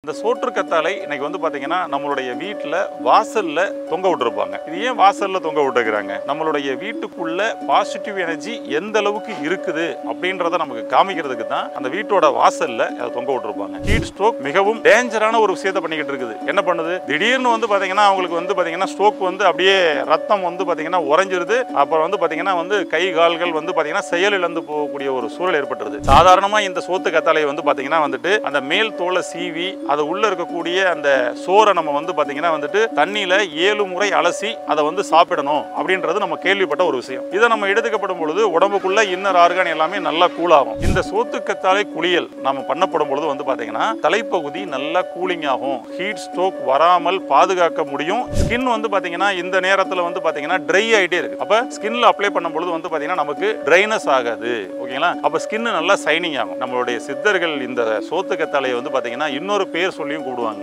இந்த சோற்று கத்தாழை இன்னைக்கு வந்து பாத்தீங்கன்னா நம்மளுடைய வீட்டில் வாசல்ல தொங்க விட்டுருப்பாங்க இது ஏன் வாசல்ல தொங்க விட்டுருக்காங்க நம்மளுடைய வீட்டுக்குள்ள பாசிட்டிவ் எனர்ஜி எந்த அளவுக்கு இருக்குது அப்படின்றத நமக்கு காமிக்கிறதுக்கு தான் அந்த வீட்டோட வாசல்ல அதை தொங்க விட்டுருப்பாங்க ஹீட் ஸ்ட்ரோக் மிகவும் டேஞ்சரான ஒரு விஷயத்தை பண்ணிக்கிட்டு இருக்குது என்ன பண்ணுது திடீர்னு வந்து பாத்தீங்கன்னா அவங்களுக்கு வந்து பாத்தீங்கன்னா ஸ்ட்ரோக் வந்து அப்படியே ரத்தம் வந்து பாத்தீங்கன்னா உறைஞ்சிருது அப்புறம் வந்து பாத்தீங்கன்னா வந்து கை கால்கள் வந்து பாத்தீங்கன்னா செயல் இழந்து போகக்கூடிய ஒரு சூழல் ஏற்பட்டுருது சாதாரணமா இந்த சோத்து கத்தாழை வந்து பாத்தீங்கன்னா வந்துட்டு அந்த மேல் தோலை சீவி அது உள்ள இருக்கக்கூடிய அந்த சோறை நம்ம வந்து பாத்தீங்கன்னா வந்துட்டு தண்ணியில ஏழு முறை அலசி அதை வந்து சாப்பிடணும் அப்படின்றது நம்ம கேள்விப்பட்ட ஒரு விஷயம் இதை நம்ம எடுத்துக்கப்படும் பொழுது உடம்புக்குள்ள இன்னர் ஆர்கான் எல்லாமே நல்லா கூலாகும் இந்த சோத்து கத்தாழை குளியல் நம்ம பண்ணப்படும் பொழுது வந்து பாத்தீங்கன்னா தலைப்பகுதி நல்லா கூலிங் ஆகும் ஹீட் ஸ்ட்ரோக் வராமல் பாதுகாக்க முடியும் ஸ்கின் வந்து பாத்தீங்கன்னா இந்த நேரத்துல வந்து பாத்தீங்கன்னா ட்ரை ஆயிட்டே இருக்கு அப்ப ஸ்கின்ல அப்ளை பண்ணும் பொழுது வந்து பாத்தீங்கன்னா நமக்கு ட்ரைனஸ் ஆகாது ஓகேங்களா அப்ப ஸ்கின் நல்லா சைனிங் ஆகும் நம்மளுடைய சித்தர்கள் இந்த சோத்து கத்தாழையை வந்து பாத்தீங்கன்னா இன்னொரு பேர் சொல்லியும் கூப்பிடுவாங்க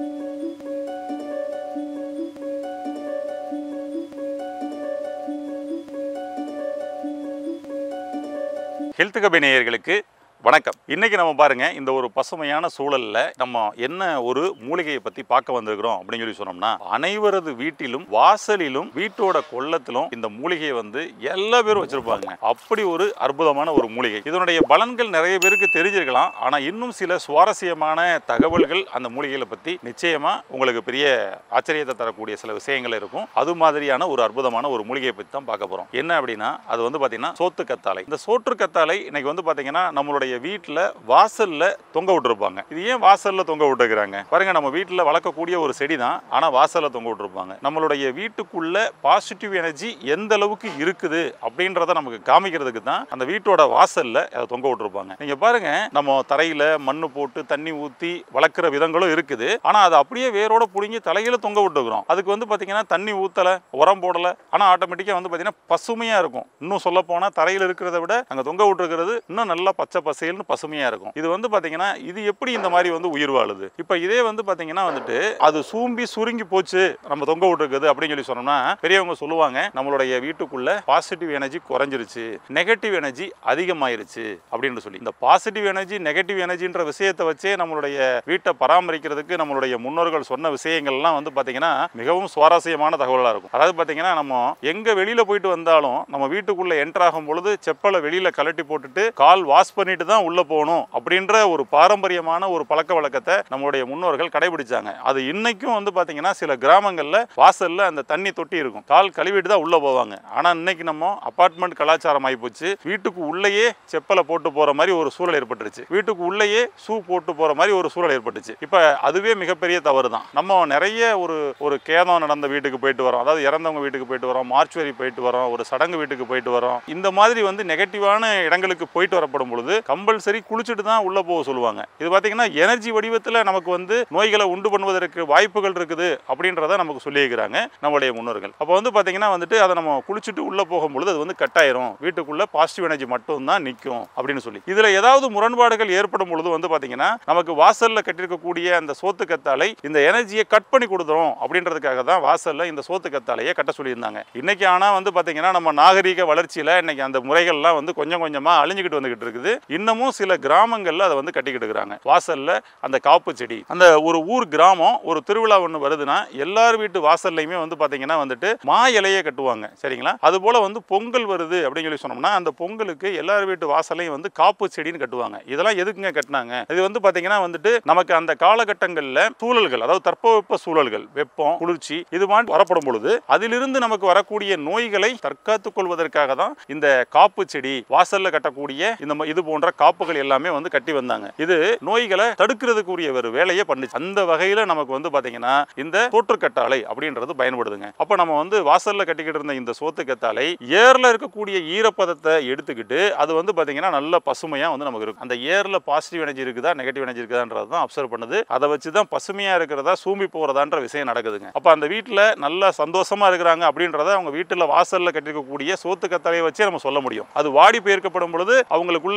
ஹெல்த் கபி நேயர்களுக்கு வணக்கம் இன்னைக்கு நம்ம பாருங்க இந்த ஒரு பசுமையான சூழல்ல நம்ம என்ன ஒரு மூலிகையை பத்தி பார்க்க வந்திருக்கிறோம் அப்படின்னு சொல்லி சொன்னோம்னா அனைவரது வீட்டிலும் வாசலிலும் வீட்டோட கொள்ளத்திலும் இந்த மூலிகையை வந்து எல்லா பேரும் வச்சிருப்பாங்க அப்படி ஒரு அற்புதமான ஒரு மூலிகை இதனுடைய பலன்கள் நிறைய பேருக்கு தெரிஞ்சிருக்கலாம் ஆனா இன்னும் சில சுவாரஸ்யமான தகவல்கள் அந்த மூலிகைகளை பத்தி நிச்சயமா உங்களுக்கு பெரிய ஆச்சரியத்தை தரக்கூடிய சில விஷயங்கள் இருக்கும் அது மாதிரியான ஒரு அற்புதமான ஒரு மூலிகையை பத்தி தான் பார்க்க போறோம் என்ன அப்படின்னா அது வந்து பாத்தீங்கன்னா சோத்து கத்தாழை இந்த சோற்று கத்தாழை இன்னைக்கு வந்து பாத்தீங்கன்னா நம்மளுடைய வீட்டில் வாசல்ல தொங்க விட்டுருப்பாங்க இது ஏன் வாசல்ல தொங்க விட்டுருக்காங்க பாருங்க நம்ம வீட்டில் வளர்க்கக்கூடிய ஒரு செடி தான் ஆனா வாசல்ல தொங்க விட்டுருப்பாங்க நம்மளுடைய வீட்டுக்குள்ள பாசிட்டிவ் எனர்ஜி எந்த அளவுக்கு இருக்குது அப்படின்றத நமக்கு காமிக்கிறதுக்கு தான் அந்த வீட்டோட வாசல்ல அதை தொங்க விட்டுருப்பாங்க நீங்க பாருங்க நம்ம தரையில மண்ணு போட்டு தண்ணி ஊத்தி வளர்க்குற விதங்களும் இருக்குது ஆனா அது அப்படியே வேரோட புடுங்கி தலையில தொங்க விட்டுக்கிறோம் அதுக்கு வந்து பாத்தீங்கன்னா தண்ணி ஊத்தல உரம் போடல ஆனா ஆட்டோமேட்டிக்கா வந்து பாத்தீங்கன்னா பசுமையா இருக்கும் இன்னும் சொல்ல போனா தரையில இருக்கிறத விட அங்க தொங்க விட்டுருக்கிறது இன்னும் நல்லா பச்சை பசேல்னு பசுமையா இருக்கும் இது வந்து பாத்தீங்கன்னா இது எப்படி இந்த மாதிரி வந்து உயிர் வாழுது இப்ப இதே வந்து பாத்தீங்கன்னா வந்துட்டு அது சூம்பி சுருங்கி போச்சு நம்ம தொங்க விட்டுருக்குது அப்படின்னு சொல்லி சொன்னோம்னா பெரியவங்க சொல்லுவாங்க நம்மளுடைய வீட்டுக்குள்ள பாசிட்டிவ் எனர்ஜி குறைஞ்சிருச்சு நெகட்டிவ் எனர்ஜி அதிகமாயிருச்சு அப்படின்னு சொல்லி இந்த பாசிட்டிவ் எனர்ஜி நெகட்டிவ் எனர்ஜின்ற விஷயத்தை வச்சே நம்மளுடைய வீட்டை பராமரிக்கிறதுக்கு நம்மளுடைய முன்னோர்கள் சொன்ன விஷயங்கள்லாம் வந்து பாத்தீங்கன்னா மிகவும் சுவாரஸ்யமான தகவலாக இருக்கும் அதாவது பாத்தீங்கன்னா நம்ம எங்க வெளியில போயிட்டு வந்தாலும் நம்ம வீட்டுக்குள்ள என்டர் ஆகும் பொழுது செப்பலை வெளியில கழட்டி போட்டுட்டு கால் வாஷ் பண்ணிட்டு தான் உள்ள போகணும் அப்படின்ற ஒரு பாரம்பரியமான ஒரு பழக்க வழக்கத்தை நம்மளுடைய முன்னோர்கள் கடைபிடிச்சாங்க அது இன்னைக்கும் வந்து பாத்தீங்கன்னா சில கிராமங்கள்ல வாசல்ல அந்த தண்ணி தொட்டி இருக்கும் கால் கழுவிட்டு தான் உள்ள போவாங்க ஆனா இன்னைக்கு நம்ம அபார்ட்மெண்ட் கலாச்சாரம் ஆயிப்போச்சு வீட்டுக்கு உள்ளேயே செப்பலை போட்டு போற மாதிரி ஒரு சூழல் ஏற்பட்டுருச்சு வீட்டுக்கு உள்ளேயே ஷூ போட்டு போற மாதிரி ஒரு சூழல் ஏற்பட்டுச்சு இப்ப அதுவே மிகப்பெரிய தவறு தான் நம்ம நிறைய ஒரு ஒரு கேதம் நடந்த வீட்டுக்கு போயிட்டு வரோம் அதாவது இறந்தவங்க வீட்டுக்கு போயிட்டு வரோம் மார்ச்சுவரி போயிட்டு வரோம் ஒரு சடங்கு வீட்டுக்கு போயிட்டு வரோம் இந்த மாதிரி வந்து நெகட்டிவான இடங்களுக்கு போயிட்டு வரப்படும் பொழுது கம்பல்சரி குளிச்சுட்டு தான் உள்ள போக சொல்லுவாங்க இது பாத்தீங்கன்னா எனர்ஜி வடிவத்தில் நமக்கு வந்து நோய்களை உண்டு பண்ணுவதற்கு வாய்ப்புகள் இருக்குது அப்படின்றத நமக்கு சொல்லியிருக்கிறாங்க நம்மளுடைய முன்னோர்கள் அப்போ வந்து பாத்தீங்கன்னா வந்துட்டு அதை நம்ம குளிச்சுட்டு உள்ள போகும்பொழுது அது வந்து கட்டாயிரும் வீட்டுக்குள்ள பாசிட்டிவ் எனர்ஜி மட்டும் தான் நிற்கும் அப்படின்னு சொல்லி இதுல ஏதாவது முரண்பாடுகள் ஏற்படும் பொழுது வந்து பாத்தீங்கன்னா நமக்கு வாசல்ல கட்டியிருக்கக்கூடிய அந்த சோத்து கத்தாழை இந்த எனர்ஜியை கட் பண்ணி கொடுத்துரும் அப்படின்றதுக்காக தான் வாசல்ல இந்த சோத்து கத்தாழையை கட்ட சொல்லியிருந்தாங்க இன்னைக்கு ஆனா வந்து பாத்தீங்கன்னா நம்ம நாகரீக வளர்ச்சியில இன்னைக்கு அந்த முறைகள்லாம் வந்து கொஞ்சம் கொஞ்சமா அழிஞ்சுக்கிட்டு வந்துகிட்டு இருக்குது இன்னமும் சில கிராமங்கள்ல அதை வந்து கட்டிக்கிட்டு இருக்கிறாங்க வாசல்ல அந்த காப்பு செடி அந்த ஒரு ஊர் கிராமம் ஒரு திருவிழா ஒன்று வருதுன்னா எல்லார் வீட்டு வாசல்லையுமே வந்து பாத்தீங்கன்னா வந்துட்டு மா இலையை கட்டுவாங்க சரிங்களா அது போல வந்து பொங்கல் வருது அப்படின்னு சொல்லி சொன்னோம்னா அந்த பொங்கலுக்கு எல்லார் வீட்டு வாசல்லையும் வந்து காப்பு செடின்னு கட்டுவாங்க இதெல்லாம் எதுக்குங்க கட்டினாங்க இது வந்து பாத்தீங்கன்னா வந்துட்டு நமக்கு அந்த காலகட்டங்களில் சூழல்கள் அதாவது தட்பவெப்ப சூழல்கள் வெப்பம் குளிர்ச்சி இது மாதிரி வரப்படும் பொழுது அதிலிருந்து நமக்கு வரக்கூடிய நோய்களை தற்காத்துக் கொள்வதற்காக தான் இந்த காப்பு செடி வாசல்ல கட்டக்கூடிய இந்த ம- இது போன்ற காப்புகள் எல்லாமே வந்து கட்டி வந்தாங்க இது நோய்களை தடுக்கிறதுக்குரிய ஒரு வேலையை பண்ணுச்சு அந்த வகையில நமக்கு வந்து பாத்தீங்கன்னா இந்த தோற்றுக்கட்டாழை அப்படின்றது பயன்படுதுங்க அப்ப நம்ம வந்து வாசல்ல கட்டிக்கிட்டு இருந்த இந்த சோத்து கத்தாழை ஏர்ல இருக்கக்கூடிய ஈரப்பதத்தை எடுத்துக்கிட்டு அது வந்து பாத்தீங்கன்னா நல்ல பசுமையா வந்து நமக்கு இருக்கும் அந்த ஏர்ல பாசிட்டிவ் எனர்ஜி இருக்குதா நெகட்டிவ் எனர்ஜி இருக்குதான்றது தான் அப்சர்வ் பண்ணுது அதை வச்சு தான் பசுமையா இருக்கிறதா சூம்பி போறதான்ற விஷயம் நடக்குதுங்க அப்ப அந்த வீட்டுல நல்லா சந்தோஷமா இருக்கிறாங்க அப்படின்றத அவங்க வீட்டுல வாசல்ல கட்டிருக்கக்கூடிய சோத்து கத்தாழையை வச்சே நம்ம சொல்ல முடியும் அது வாடி பெயர்க்கப்படும் பொழுது அவங்களுக்குள்ள வந்து சில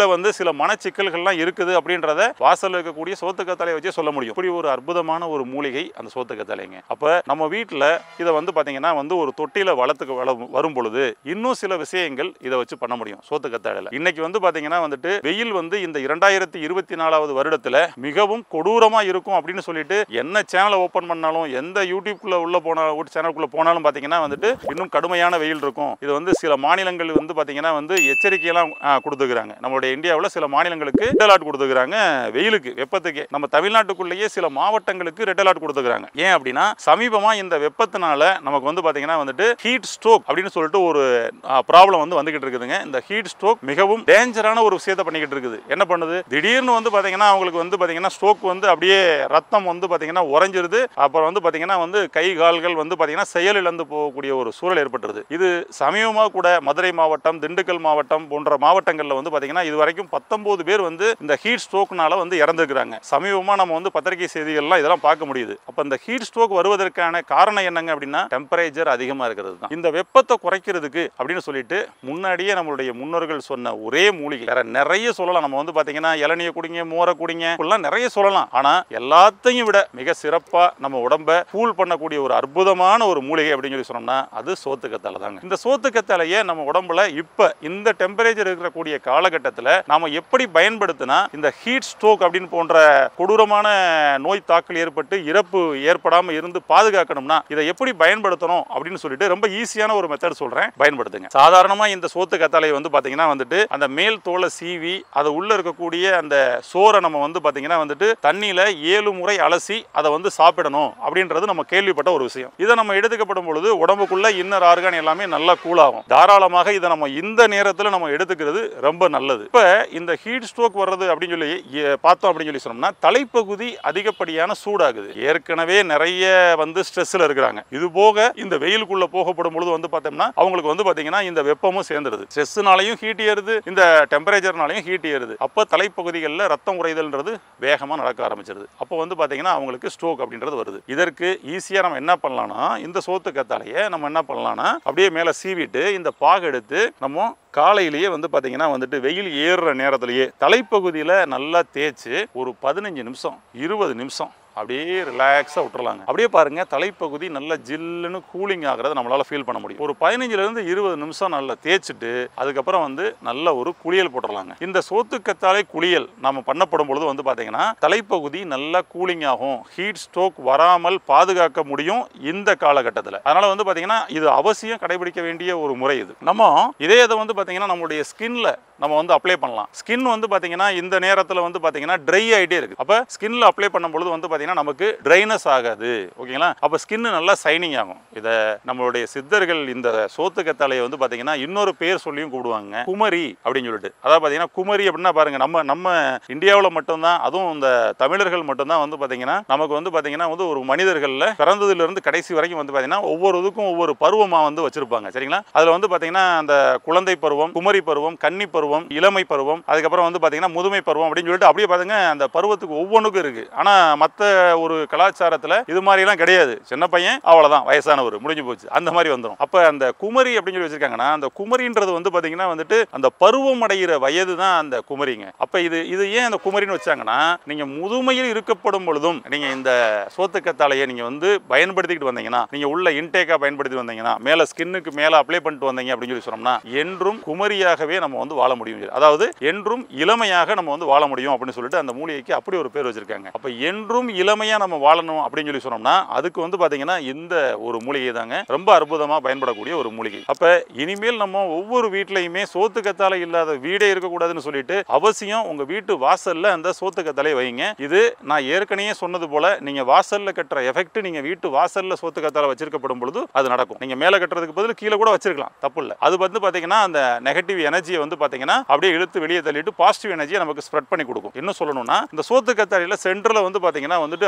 சில மனச்சிக்கல்கள்லாம் இருக்குது அப்படின்றத வாசல்ல இருக்கக்கூடிய சோத்துக்கத்தாலையை வச்சே சொல்ல முடியும் இப்படி ஒரு அற்புதமான ஒரு மூலிகை அந்த சோத்துக்கத்தாலைங்க அப்ப நம்ம வீட்டில் இதை வந்து பாத்தீங்கன்னா வந்து ஒரு தொட்டியில வளர்த்துக்கு வள வரும் பொழுது இன்னும் சில விஷயங்கள் இதை வச்சு பண்ண முடியும் சோத்துக்கத்தாழையில இன்னைக்கு வந்து பாத்தீங்கன்னா வந்துட்டு வெயில் வந்து இந்த இரண்டாயிரத்தி இருபத்தி நாலாவது வருடத்துல மிகவும் கொடூரமா இருக்கும் அப்படின்னு சொல்லிட்டு என்ன சேனலை ஓபன் பண்ணாலும் எந்த யூடியூப்குள்ள உள்ள போன சேனலுக்குள்ள போனாலும் பாத்தீங்கன்னா வந்துட்டு இன்னும் கடுமையான வெயில் இருக்கும் இது வந்து சில மாநிலங்கள் வந்து பாத்தீங்கன்னா வந்து எச்சரிக்கையெல்லாம் ஆ, கொடுத்துக்கிறாங்க நம்மளுடைய இந்தியாவில் சில மாநிலங்களுக்கு ரெட் அலர்ட் கொடுத்துக்கிறாங்க வெயிலுக்கு வெப்பத்துக்கு நம்ம தமிழ்நாட்டுக்குள்ளேயே சில மாவட்டங்களுக்கு ரெட் அலர்ட் கொடுத்துக்கிறாங்க ஏன் அப்படின்னா சமீபமா இந்த வெப்பத்தினால நமக்கு வந்து பாத்தீங்கன்னா வந்துட்டு ஹீட் ஸ்ட்ரோக் அப்படின்னு சொல்லிட்டு ஒரு ப்ராப்ளம் வந்து வந்துகிட்டு இருக்குதுங்க இந்த ஹீட் ஸ்ட்ரோக் மிகவும் டேஞ்சரான ஒரு விஷயத்தை பண்ணிக்கிட்டு இருக்குது என்ன பண்ணுது திடீர்னு வந்து பாத்தீங்கன்னா அவங்களுக்கு வந்து பாத்தீங்கன்னா ஸ்ட்ரோக் வந்து அப்படியே ரத்தம் வந்து பாத்தீங்கன்னா உறைஞ்சிருது அப்புறம் வந்து பாத்தீங்கன்னா வந்து கை கால்கள் வந்து பாத்தீங்கன்னா செயல் இழந்து போகக்கூடிய ஒரு சூழல் ஏற்பட்டுருது இது சமீபமாக கூட மதுரை மாவட்டம் திண்டுக்கல் மாவட்டம் போன்ற மாவட்டங்களில் வந்து பாத்தீங்கன்னா இது வரைக்கும் பத்தொன்பது பேர் வந்து இந்த ஹீட் ஸ்ட்ரோக்னால வந்து இறந்துருக்குறாங்க சமீபமாக நம்ம வந்து பத்திரிகை செய்திகள்லாம் இதெல்லாம் பார்க்க முடியுது அப்போ இந்த ஹீட் ஸ்ட்ரோக் வருவதற்கான காரணம் என்னங்க அப்படின்னா டெம்பரேச்சர் அதிகமாக இருக்கிறது தான் இந்த வெப்பத்தை குறைக்கிறதுக்கு அப்படின்னு சொல்லிட்டு முன்னாடியே நம்மளுடைய முன்னோர்கள் சொன்ன ஒரே மூலிகை வேற நிறைய சொல்லலாம் நம்ம வந்து பாத்தீங்கன்னா இளநிய குடிங்க மோரை குடிங்க இப்படிலாம் நிறைய சொல்லலாம் ஆனா எல்லாத்தையும் விட மிக சிறப்பா நம்ம உடம்ப கூல் பண்ணக்கூடிய ஒரு அற்புதமான ஒரு மூலிகை அப்படின்னு சொல்லி சொன்னோம்னா அது சோத்துக்கத்தால தாங்க இந்த சோத்துக்கத்தாலையே நம்ம உடம்புல இப்ப இந்த டெம்பரேச்சர் இருக்கக்கூடிய காலகட்டத்தில் நாம எப்படி பயன்படுத்தினா இந்த ஹீட் ஸ்ட்ரோக் அப்படின்னு போன்ற கொடூரமான நோய் தாக்கல் ஏற்பட்டு இறப்பு ஏற்படாம இருந்து பாதுகாக்கணும்னா இதை எப்படி பயன்படுத்தணும் அப்படின்னு சொல்லிட்டு ரொம்ப ஈஸியான ஒரு மெத்தட் சொல்றேன் பயன்படுத்துங்க சாதாரணமா இந்த சோத்து கத்தாழை வந்து பாத்தீங்கன்னா வந்துட்டு அந்த மேல் தோலை சீவி அது உள்ள இருக்கக்கூடிய அந்த சோறை நம்ம வந்து பாத்தீங்கன்னா வந்துட்டு தண்ணியில ஏழு முறை அலசி அதை வந்து சாப்பிடணும் அப்படின்றது நம்ம கேள்விப்பட்ட ஒரு விஷயம் இதை நம்ம எடுத்துக்கப்படும் பொழுது உடம்புக்குள்ள இன்னர் ஆர்கான் எல்லாமே நல்லா கூலாகும் தாராளமாக இதை நம்ம இந்த நேரத்தில் நம்ம எடுத்துக்கிறது ரொம்ப நல்லது இப்போ இந்த ஹீட் ஸ்ட்ரோக் வர்றது அப்படின்னு சொல்லி எ- பார்த்தோம் அப்படின்னு சொல்லி சொன்னோம்னா தலைப்பகுதி அதிகப்படியான சூடாகுது ஏற்கனவே நிறைய வந்து ஸ்ட்ரெஸ்ல இருக்கிறாங்க இது போக இந்த வெயிலுக்குள்ள போகப்படும் பொழுது வந்து பார்த்தோம்னா அவங்களுக்கு வந்து பாத்தீங்கன்னா இந்த வெப்பமும் சேர்ந்துருது ஸ்ட்ரெஸ்னாலையும் ஹீட் ஏறுது இந்த டெம்பரேச்சர்னாலையும் ஹீட் ஏறுது அப்போ தலைப்பகுதிகளில் ரத்தம் உறைதல்ன்றது வேகமாக நடக்க ஆரம்பிச்சிருது அப்போ வந்து பாத்தீங்கன்னா அவங்களுக்கு ஸ்ட்ரோக் அப்படின்றது வருது இதற்கு ஈஸியாக நம்ம என்ன பண்ணலாம்னா இந்த சோத்து கத்தாலையை நம்ம என்ன பண்ணலாம்னா அப்படியே மேலே சீவிட்டு இந்த பாகு எடுத்து நம்ம காலையிலேயே வந்து பார்த்தீங்கன்னா வந்துட்டு வெயில் ஏறுற நேரத்திலேயே தலைப்பகுதியில் நல்லா தேய்ச்சி ஒரு பதினஞ்சு நிமிஷம் இருபது நிமிஷம் அப்படியே ரிலாக்ஸாக விட்டுறலாங்க அப்படியே பாருங்க தலைப்பகுதி நல்லா ஜில்லுன்னு கூலிங் ஆகிறத நம்மளால ஃபீல் பண்ண முடியும் ஒரு பதினஞ்சுலேருந்து இருபது நிமிஷம் நல்லா தேய்ச்சிட்டு அதுக்கப்புறம் வந்து நல்ல ஒரு குளியல் போட்டுடலாங்க இந்த சோத்துக்கத்தாழை குளியல் நம்ம பண்ணப்படும் பொழுது வந்து பார்த்தீங்கன்னா தலைப்பகுதி நல்லா கூலிங் ஆகும் ஹீட் ஸ்ட்ரோக் வராமல் பாதுகாக்க முடியும் இந்த காலகட்டத்தில் அதனால வந்து பார்த்தீங்கன்னா இது அவசியம் கடைபிடிக்க வேண்டிய ஒரு முறை இது நம்ம இதே இதை வந்து பார்த்தீங்கன்னா நம்மளுடைய ஸ்கின்ல நம்ம வந்து அப்ளை பண்ணலாம் ஸ்கின் வந்து பார்த்தீங்கன்னா இந்த நேரத்தில் வந்து பார்த்தீங்கன்னா ட்ரை ஆகிட்டே இருக்கு அப்போ ஸ்கின்ல அப்ளை பண்ணும்பொழுது வந்து பார்த்தீங்கன்னா நமக்கு ட்ரைனஸ் ஆகாது ஓகேங்களா அப்போ ஸ்கின் நல்லா சைனிங் ஆகும் இதை நம்மளுடைய சித்தர்கள் இந்த சோத்துக்கத்தாழையை வந்து பார்த்தீங்கன்னா இன்னொரு பேர் சொல்லியும் கூப்பிடுவாங்க குமரி அப்படின்னு சொல்லிட்டு அதாவது பார்த்தீங்கன்னா குமரி அப்படின்னா பாருங்க நம்ம நம்ம இந்தியாவில் மட்டும்தான் அதுவும் இந்த தமிழர்கள் மட்டும்தான் வந்து பார்த்தீங்கன்னா நமக்கு வந்து பார்த்தீங்கன்னா வந்து ஒரு மனிதர்களில் பிறந்ததுலேருந்து கடைசி வரைக்கும் வந்து பார்த்தீங்கன்னா ஒவ்வொரு இதுக்கும் ஒவ்வொரு பருவமாக வந்து வச்சிருப்பாங்க சரிங்களா அதில் வந்து பார்த்தீங்கன்னா அந்த குழந்தை பருவம் குமரி பருவம் கன்னி பருவம் இளமை பருவம் அதுக்கப்புறம் வந்து பார்த்தீங்கன்னா முதுமை பருவம் அப்படின்னு சொல்லிட்டு அப்படியே பாருங்க அந்த பருவத்துக்கு ஒவ்வொன்றுக்கும் இருக்கு ஆனால் மற்ற ஒரு கலாச்சாரத்தில் இது மாதிரிலாம் கிடையாது சின்ன பையன் அவ்வளோதான் வயசானவர் முடிஞ்சு போச்சு அந்த மாதிரி வந்துடும் அப்போ அந்த குமரி அப்படின்னு சொல்லி வச்சிருக்காங்கன்னா அந்த குமரின்றது வந்து பார்த்தீங்கன்னா வந்துட்டு அந்த பருவம் அடைகிற வயது தான் அந்த குமரிங்க அப்போ இது இது ஏன் அந்த குமரின்னு வச்சாங்கன்னா நீங்கள் முதுமையில் இருக்கப்படும் பொழுதும் நீங்கள் இந்த சோத்துக்கத்தாழையை நீங்கள் வந்து பயன்படுத்திக்கிட்டு வந்தீங்கன்னா நீங்கள் உள்ள இன்டேக்காக பயன்படுத்தி வந்தீங்கன்னா மேலே ஸ்கின்னுக்கு மேலே அப்ளை பண்ணிட்டு வந்தீங்க அப்படின்னு சொல்லி சொன்னோம்னா என்றும் குமரியாகவே நம்ம வந்து வாழ முடியும் அதாவது என்றும் இளமையாக நம்ம வந்து வாழ முடியும் அப்படின்னு சொல்லிட்டு அந்த மூலிகைக்கு அப்படி ஒரு பேர் வச்சிருக்காங்க அப்போ என்றும் இளமையாக நம்ம வாழணும் அப்படின்னு சொல்லி சொன்னோம்னா அதுக்கு வந்து பார்த்தீங்கன்னா இந்த ஒரு மூலிகை தாங்க ரொம்ப அற்புதமாக பயன்படக்கூடிய ஒரு மூலிகை அப்போ இனிமேல் நம்ம ஒவ்வொரு வீட்லையுமே சோத்து கத்தாழை இல்லாத வீடே இருக்கக்கூடாதுன்னு சொல்லிட்டு அவசியம் உங்கள் வீட்டு வாசல்ல அந்த சோத்து கத்தாழை வைங்க இது நான் ஏற்கனவே சொன்னது போல நீங்கள் வாசல்ல கட்டுற எஃபெக்ட் நீங்கள் வீட்டு வாசல்ல சோத்து கத்தாழை வச்சிருக்கப்படும் பொழுது அது நடக்கும் நீங்கள் மேலே கட்டுறதுக்கு பதில் கீழே கூட வச்சிருக்கலாம் தப்பு இல்லை அது வந்து பார்த்தீங்கன்னா அந்த நெகட்டிவ் எனர்ஜியை வந்து பார்த்தீங்கன்னா அப்படியே இழுத்து வெளியே தள்ளிட்டு பாசிட்டிவ் எனர்ஜியை நமக்கு ஸ்ப்ரெட் பண்ணி கொடுக்கும் இன்னும் சொல்லணும்னா இந்த சோத்து கத்தாழையில் சென்டரில் வந்து பார்த்தீங்கன்னா வந்துட்டு அப்படியே ஒரு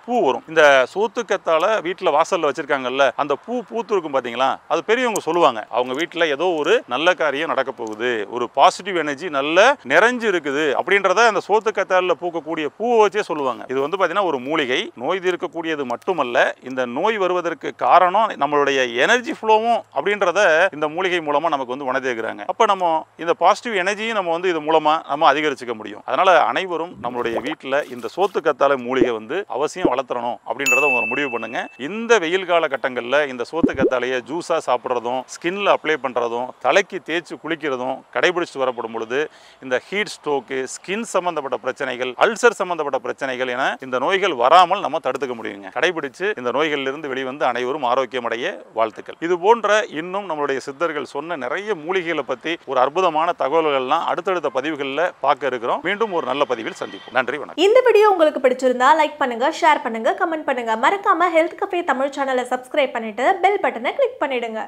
பூ வரும் இந்த சோத்துக்கத்தால வீட்டில் வாசல்ல வச்சிருக்காங்கல்ல அந்த பூ பூத்து இருக்கும் பாத்தீங்களா அது பெரியவங்க சொல்லுவாங்க அவங்க வீட்டில் ஏதோ ஒரு நல்ல காரியம் நடக்க போகுது ஒரு பாசிட்டிவ் எனர்ஜி நல்ல நிறைஞ்சு இருக்குது அப்படின்றத அந்த சோத்துக்கத்தால பூக்கக்கூடிய பூவை வச்சே சொல்லுவாங்க இது வந்து பாத்தீங்கன்னா ஒரு மூலிகை நோய் தீர்க்கக்கூடியது மட்டுமல்ல இந்த நோய் வருவதற்கு காரணம் நம்மளுடைய எனர்ஜி ஃப்ளோவும் அப்படின்றத இந்த மூலிகை மூலமா நமக்கு வந்து உணர்த்திருக்கிறாங்க அப்ப நம்ம இந்த பாசிட்டிவ் எனர்ஜியும் நம்ம வந்து இது மூலமா நம்ம அதிகரிச்சுக்க முடியும் அதனால அனைவரும் நம்மளுடைய வீட்டில் இந்த சோத்து கத்தாழை மூலிகை வந்து அவசியம் வளர்த்துறணும் அப்படின்றத ஒரு முடிவு பண்ணுங்க இந்த வெயில் கால கட்டங்களில் இந்த சோத்து கத்தாழையை ஜூஸாக சாப்பிட்றதும் ஸ்கின்ல அப்ளை பண்ணுறதும் தலைக்கு தேய்ச்சி குளிக்கிறதும் கடைபிடிச்சிட்டு வரப்படும் பொழுது இந்த ஹீட் ஸ்ட்ரோக்கு ஸ்கின் சம்பந்தப்பட்ட பிரச்சனைகள் அல்சர் சம்பந்தப்பட்ட பிரச்சனைகள் என இந்த நோய்கள் வராமல் நம்ம தடுத்துக்க முடியுங்க கடைபிடிச்சு இந்த நோய்களிலிருந்து வெளிவந்து அனைவரும் ஆரோக்கியமடைய வாழ்த்துக்கள் இது போன்ற இன்னும் நம்மளுடைய சித்தர்கள் சொன்ன நிறைய மூலிகைகளை பற்றி ஒரு அற்புதமான தகவல்கள்லாம் அடுத்தடுத்த பதிவுகளில் பார்க்க இருக்கிறோம் மீண்டும் ஒரு நல்ல பதிவில் சந்திப்போம் நன்றி வணக்கம் இந்த வீடியோ உங்களுக்கு பிடிச்சிருந்தா லைக் பண்ணுங்க ஷேர் பண்ணுங்க கமெண்ட் பண்ணுங்க மறக்காம ஹெல்த் கஃபே தமிழ் சேனலை சப்ஸ்கிரைப் பண்ணிட்டு பெல் பட்டனை கிளிக் பண்ணிடுங்க